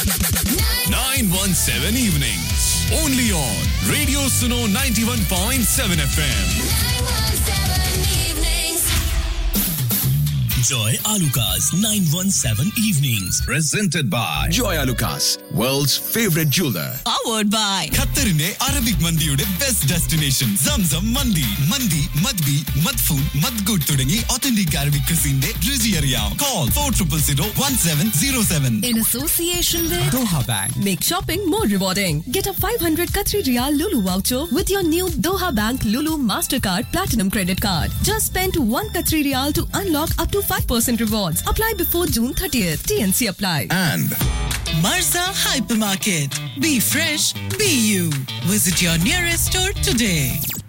917 evenings. Only on Radio Suno 91.7 FM. Joy Alukas 917 Evenings. Presented by Joy Alukas, world's favorite jeweler. powered by ഖത്തറിന്റെ Arabic മന്തിയുടെ best destination Zamzam മന്തി മന്തി മദ്ബി മദ്ഫൂൻ മദ്ഗുഡ് തുടങ്ങി ഒത്തന്റിക് അറബിക് ക്രിസിന്റെ രുചി അറിയാം call four triple zero one seven zero seven in association with Doha bank Make shopping more rewarding. Get a 500 Qatari Riyal Lulu voucher with your new Doha Bank Lulu Mastercard Platinum Credit Card. Just spend 1 Qatari Riyal to unlock up to 5% rewards. Apply before June 30th. TNC apply. And Marza Hypermarket. Be fresh, be you. Visit your nearest store today.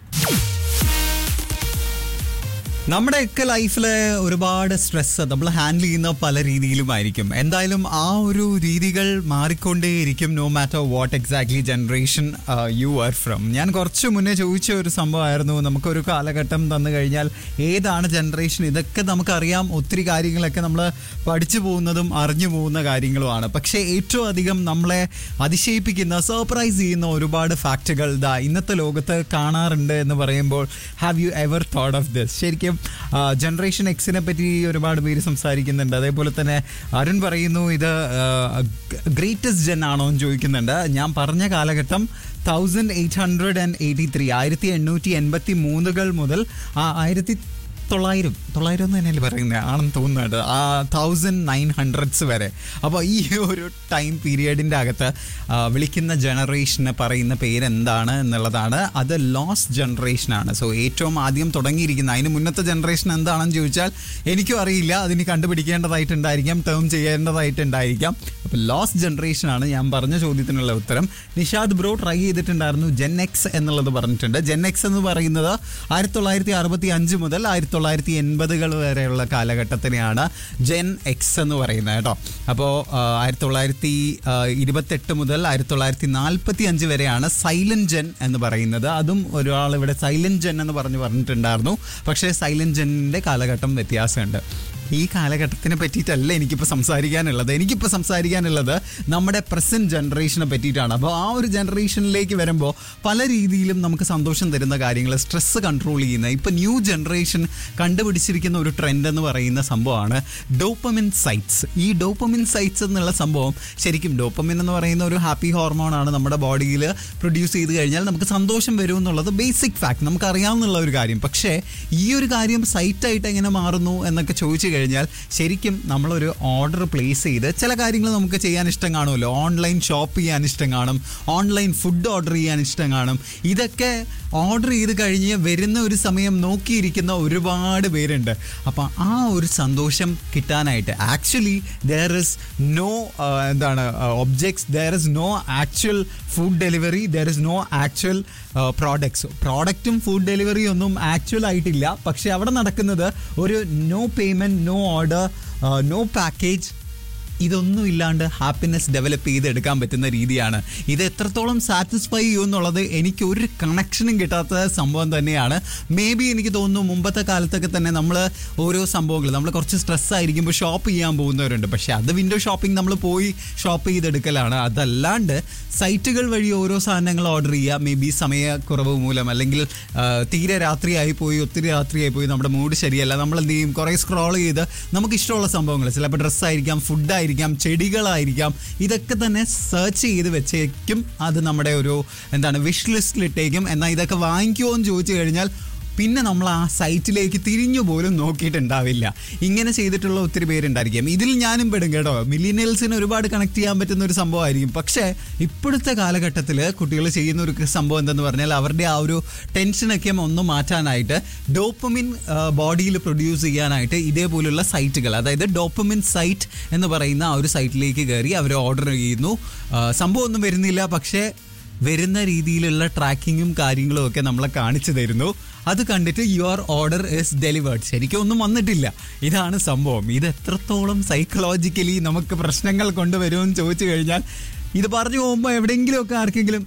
നമ്മുടെയൊക്കെ ലൈഫിൽ ഒരുപാട് stress നമ്മൾ handle ചെയ്യുന്ന പല രീതിയിലുമായിരിക്കും എന്തായാലും ആ ഒരു രീതികൾ മാറിക്കൊണ്ടേയിരിക്കും no matter what exactly generation you are from ഞാൻ കുറച്ച് മുന്നേ ചോദിച്ച ഒരു സംഭവമായിരുന്നു നമുക്കൊരു കാലഘട്ടം തന്നു കഴിഞ്ഞാൽ ഏതാണ് ജനറേഷൻ ഇതൊക്കെ നമുക്കറിയാം ഒത്തിരി കാര്യങ്ങളൊക്കെ നമ്മൾ പഠിച്ചു പോകുന്നതും അറിഞ്ഞു പോകുന്ന കാര്യങ്ങളുമാണ് പക്ഷേ ഏറ്റവും അധികം നമ്മളെ അതിശയിപ്പിക്കുന്ന സർപ്രൈസ് ചെയ്യുന്ന ഒരുപാട് ഫാക്റ്റുകൾ ഇതാ ഇന്നത്തെ ലോകത്ത് കാണാറുണ്ട് എന്ന് പറയുമ്പോൾ have you ever thought of this ശരിക്കും ജനറേഷൻ എക്സിനെ പറ്റി ഒരുപാട് പേര് സംസാരിക്കുന്നുണ്ട് അതേപോലെ തന്നെ അരുൺ പറയുന്നു ഇത് ഗ്രേറ്റസ്റ്റ് ജെൻ ആണോ എന്ന് ചോദിക്കുന്നുണ്ട് ഞാൻ പറഞ്ഞ കാലഘട്ടം thousand eight hundred and eighty three ആയിരത്തി എണ്ണൂറ്റി എൺപത്തി മൂന്നുകൾ മുതൽ ആ ആയിരത്തി തൊള്ളായിരം തൊള്ളായിരം എന്ന് തന്നെയല്ലേ പറയുന്നത് ആണെന്ന് തോന്നുന്നുണ്ട് ആ തൗസൻഡ് നയൻ ഹൺഡ്രഡ്സ് വരെ അപ്പോൾ ഈ ഒരു ടൈം പീരിയഡിൻ്റെ അകത്ത് ആ, വിളിക്കുന്ന ജനറേഷന് പറയുന്ന പേരെന്താണ് എന്നുള്ളതാണ് അത് ലോസ്റ്റ് ജനറേഷനാണ് സോ ഏറ്റവും ആദ്യം തുടങ്ങിയിരിക്കുന്ന അതിന് മുന്നത്തെ ജനറേഷൻ എന്താണെന്ന് ചോദിച്ചാൽ എനിക്കും അറിയില്ല അതിന് കണ്ടുപിടിക്കേണ്ടതായിട്ടുണ്ടായിരിക്കാം ടേം ചെയ്യേണ്ടതായിട്ടുണ്ടായിരിക്കാം അപ്പോൾ ലോസ്റ്റ് ജനറേഷനാണ് ഞാൻ പറഞ്ഞ ചോദ്യത്തിനുള്ള ഉത്തരം നിഷാദ് ബ്രോ ട്രൈ ചെയ്തിട്ടുണ്ടായിരുന്നു ജെൻ എക്സ് എന്നുള്ളത് പറഞ്ഞിട്ടുണ്ട് ജെൻ എക്സ് എന്ന് പറയുന്നത് ആയിരത്തി തൊള്ളായിരത്തി അറുപത്തി അഞ്ച് മുതൽ ആയിരത്തി തൊള്ളായിരത്തി എൺപതുകൾ വരെയുള്ള കാലഘട്ടത്തിനെയാണ് ജെൻ എക്സ് എന്ന് പറയുന്നത് കേട്ടോ അപ്പോൾ ആയിരത്തി തൊള്ളായിരത്തി ഇരുപത്തെട്ട് മുതൽ ആയിരത്തി തൊള്ളായിരത്തി നാൽപ്പത്തി അഞ്ച് വരെയാണ് സൈലന്റ് ജെൻ എന്ന് പറയുന്നത് അതും ഒരാൾ ഇവിടെ സൈലന്റ് ജെൻ എന്ന് പറഞ്ഞു പറഞ്ഞിട്ടുണ്ടായിരുന്നു പക്ഷേ സൈലന്റ് ജെന്നിൻ്റെ കാലഘട്ടം വ്യത്യാസമുണ്ട് ഈ കാലഘട്ടത്തിനെ പറ്റിയിട്ടല്ല എനിക്കിപ്പോൾ സംസാരിക്കാനുള്ളത് എനിക്കിപ്പോൾ സംസാരിക്കാനുള്ളത് നമ്മുടെ പ്രസന്റ് ജനറേഷനെ പറ്റിയിട്ടാണ് അപ്പോൾ ആ ഒരു ജനറേഷനിലേക്ക് വരുമ്പോൾ പല രീതിയിലും നമുക്ക് സന്തോഷം തരുന്ന കാര്യങ്ങൾ സ്ട്രെസ്സ് കൺട്രോൾ ചെയ്യുന്ന ഇപ്പോൾ ന്യൂ ജനറേഷൻ കണ്ടുപിടിച്ചിരിക്കുന്ന ഒരു ട്രെൻഡ് എന്ന് പറയുന്ന സംഭവമാണ് ഡോപ്പമിൻ സൈറ്റ്സ് ഈ ഡോപ്പമിൻ സൈറ്റ്സ് എന്നുള്ള സംഭവം ശരിക്കും ഡോപ്പമിൻ എന്ന് പറയുന്ന ഒരു ഹാപ്പി ഹോർമോൺ ആണ് നമ്മുടെ ബോഡിയിൽ പ്രൊഡ്യൂസ് ചെയ്ത് കഴിഞ്ഞാൽ നമുക്ക് സന്തോഷം വരും എന്നുള്ളത് ബേസിക് ഫാക്ട് നമുക്ക് അറിയാവുന്നുള്ള ഒരു കാര്യം പക്ഷേ ഈ ഒരു കാര്യം സൈറ്റായിട്ട് എങ്ങനെ മാറുന്നു എന്നൊക്കെ ചോദിച്ചു കഴിഞ്ഞാൽ ശരിക്കും നമ്മളൊരു ഓർഡർ പ്ലേസ് ചെയ്ത് ചില കാര്യങ്ങൾ നമുക്ക് ചെയ്യാൻ ഇഷ്ടം കാണുമല്ലോ ഓൺലൈൻ ഷോപ്പ് ചെയ്യാൻ ഇഷ്ടം കാണും ഓൺലൈൻ ഫുഡ് ഓർഡർ ചെയ്യാൻ ഇഷ്ടം കാണും ഇതൊക്കെ ഓർഡർ ചെയ്ത് കഴിഞ്ഞ് വരുന്ന ഒരു സമയം നോക്കിയിരിക്കുന്ന ഒരുപാട് പേരുണ്ട് അപ്പം ആ ഒരു സന്തോഷം കിട്ടാനായിട്ട് ആക്ച്വലി ദർ ഇസ് നോ എന്താണ് objects there is no actual food delivery there is no actual products പ്രോഡക്റ്റും ഫുഡ് ഡെലിവറി ഒന്നും ആക്ച്വൽ ആയിട്ടില്ല പക്ഷെ അവിടെ നടക്കുന്നത് ഒരു no payment no order no package ഇതൊന്നും ഇല്ലാണ്ട് ഹാപ്പിനെസ് ഡെവലപ്പ് ചെയ്തെടുക്കാൻ പറ്റുന്ന രീതിയാണ് ഇത് എത്രത്തോളം സാറ്റിസ്ഫൈ ചെയ്യും എന്നുള്ളത് എനിക്ക് ഒരു കണക്ഷനും കിട്ടാത്ത സംഭവം തന്നെയാണ് മേ ബി എനിക്ക് തോന്നുന്നു മുമ്പത്തെ കാലത്തൊക്കെ തന്നെ നമ്മൾ ഓരോ സംഭവങ്ങൾ നമ്മൾ കുറച്ച് സ്ട്രെസ് ആയിരിക്കുമ്പോൾ ഷോപ്പ് ചെയ്യാൻ പോകുന്നവരുണ്ട് പക്ഷേ അത് വിൻഡോ ഷോപ്പിംഗ് നമ്മൾ പോയി ഷോപ്പ് ചെയ്തെടുക്കലാണ് അതല്ലാണ്ട് സൈറ്റുകൾ വഴി ഓരോ സാധനങ്ങൾ ഓർഡർ ചെയ്യുക മേ ബി സമയക്കുറവ് മൂലം അല്ലെങ്കിൽ ആ, തീരെ രാത്രിയായി പോയി ഒത്തിരി രാത്രിയായി പോയി നമ്മുടെ മൂഡ് ശരിയല്ല നമ്മൾ എന്ത് ചെയ്യും കുറേ സ്ക്രോൾ ചെയ്ത് നമുക്ക് ഇഷ്ടമുള്ള സംഭവങ്ങൾ ചിലപ്പോൾ ഡ്രസ്സായിരിക്കാം ഫുഡായിരിക്കാം ചെടികളായിരിക്കാം ഇതൊക്കെ തന്നെ സെർച്ച് ചെയ്ത് വെച്ചേക്കും അത് നമ്മുടെ ഒരു എന്താണ് വിഷ് ലിസ്റ്റിലിട്ടേക്കും എന്നാൽ ഇതൊക്കെ വാങ്ങിക്കുമോ എന്ന് ചോദിച്ചു കഴിഞ്ഞാൽ പിന്നെ നമ്മൾ ആ സൈറ്റിലേക്ക് തിരിഞ്ഞു പോലും നോക്കിയിട്ടുണ്ടാവില്ല ഇങ്ങനെ ചെയ്തിട്ടുള്ള ഒത്തിരി പേരുണ്ടായിരിക്കും ഇതിൽ ഞാനും പെടും കേട്ടോ മില്ലിനിയൽസിന് ഒരുപാട് കണക്ട് ചെയ്യാൻ പറ്റുന്ന ഒരു സംഭവമായിരിക്കും പക്ഷേ ഇപ്പോഴത്തെ കാലഘട്ടത്തിൽ കുട്ടികൾ ചെയ്യുന്ന ഒരു സംഭവം എന്തെന്ന് പറഞ്ഞാൽ അവരുടെ ആ ഒരു ടെൻഷനൊക്കെ ഒന്ന് മാറ്റാനായിട്ട് ഡോപ്പമിൻ ബോഡിയിൽ പ്രൊഡ്യൂസ് ചെയ്യാനായിട്ട് ഇതേപോലുള്ള സൈറ്റുകൾ അതായത് ഡോപ്പമിൻ സൈറ്റ് എന്ന് പറയുന്ന ആ ഒരു സൈറ്റിലേക്ക് കയറി അവർ ഓർഡർ ചെയ്യുന്നു ആ, സംഭവം ഒന്നും വരുന്നില്ല പക്ഷേ വരുന്ന രീതിയിലുള്ള ട്രാക്കിങ്ങും കാര്യങ്ങളും ഒക്കെ നമ്മളെ കാണിച്ചു തരുന്നു അത് കണ്ടിട്ട് യുവർ ഓർഡർ ഇസ് ഡെലിവേർഡ് ശരിക്കും ഒന്നും വന്നിട്ടില്ല ഇതാണ് സംഭവം ഇത് എത്രത്തോളം സൈക്കോളജിക്കലി നമുക്ക് പ്രശ്നങ്ങൾ കൊണ്ടുവരുമെന്ന് ചോദിച്ചു കഴിഞ്ഞാൽ ഇത് പറഞ്ഞു പോകുമ്പോൾ എവിടെയെങ്കിലുമൊക്കെ ആർക്കെങ്കിലും ഏ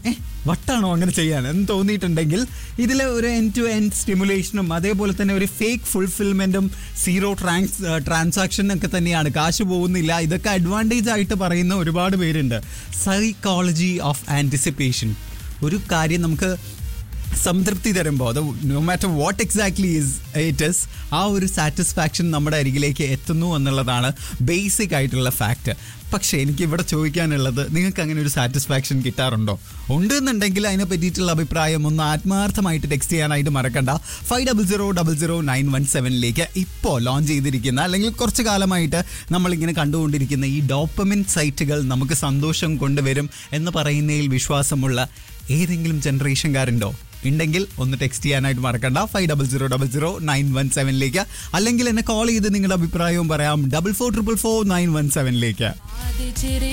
വട്ടാണോ അങ്ങനെ ചെയ്യാൻ എന്ന് തോന്നിയിട്ടുണ്ടെങ്കിൽ ഇതിൽ ഒരു എൻ ടു എൻ സ്റ്റിമുലേഷനും അതേപോലെ തന്നെ ഒരു ഫേക്ക് ഫുൾഫിൽമെന്റും സീറോ ട്രാൻസ് ട്രാൻസാക്ഷൻ ഒക്കെ തന്നെയാണ് കാശ് പോകുന്നില്ല ഇതൊക്കെ അഡ്വാൻറ്റേജ് ആയിട്ട് പറയുന്ന ഒരുപാട് പേരുണ്ട് സൈക്കോളജി ഓഫ് ആൻറ്റിസിപ്പേഷൻ ഒരു കാര്യം നമുക്ക് സംതൃപ്തി തരുമ്പോൾ അത് no matter what exactly is it is ആ ഒരു സാറ്റിസ്ഫാക്ഷൻ നമ്മുടെ അരികിലേക്ക് എത്തുന്നു എന്നുള്ളതാണ് ബേസിക് ആയിട്ടുള്ള ഫാക്റ്റ് പക്ഷേ എനിക്ക് ഇവിടെ ചോദിക്കാനുള്ളത് നിങ്ങൾക്ക് അങ്ങനെ ഒരു സാറ്റിസ്ഫാക്ഷൻ കിട്ടാറുണ്ടോ ഉണ്ടെന്നുണ്ടെങ്കിൽ അതിനെ പറ്റിയിട്ടുള്ള അഭിപ്രായം ഒന്ന് ആത്മാർത്ഥമായിട്ട് ടെക്സ്റ്റ് ചെയ്യാനായിട്ട് മറക്കണ്ട five double zero double zero nine one സെവനിലേക്ക് ഇപ്പോൾ ലോഞ്ച് ചെയ്തിരിക്കുന്ന അല്ലെങ്കിൽ കുറച്ച് കാലമായിട്ട് നമ്മളിങ്ങനെ കണ്ടുകൊണ്ടിരിക്കുന്ന ഈ ഡോപ്പമിൻ സൈറ്റുകൾ നമുക്ക് സന്തോഷം കൊണ്ടുവരും എന്ന് പറയുന്നതിൽ വിശ്വാസമുള്ള ഏതെങ്കിലും ജനറേഷൻകാരുണ്ടോ ഉണ്ടെങ്കിൽ ഒന്ന് ടെക്സ്റ്റ് ചെയ്യാനായിട്ട് മറക്കണ്ട five double zero double zero nine one സെവനിലേക്ക് അല്ലെങ്കിൽ എന്നെ കോൾ ചെയ്ത് നിങ്ങളുടെ അഭിപ്രായവും പറയാം double four triple four nine one സെവനിലേക്ക് ആദ്യ ചിരി